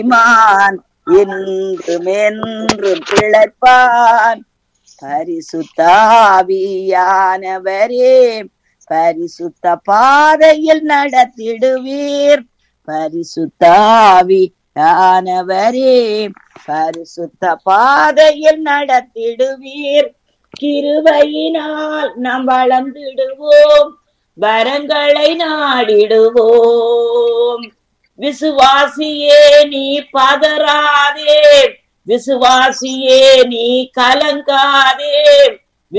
மான் என்றும் என்றும் பிழைப்பான் பரிசுத்தாவியானவரே பரிசுத்த பாதையில் நடத்திடுவீர் பரிசுத்தாவியானவரே பரிசுத்த பாதையில் நடத்திடுவீர் கிருபையினால் நாம் வளர்ந்திடுவோம் வரங்களை நாடிடுவோம் விசுவாசியே நீ பதறாதே விசுவாசியே நீ கலங்காதே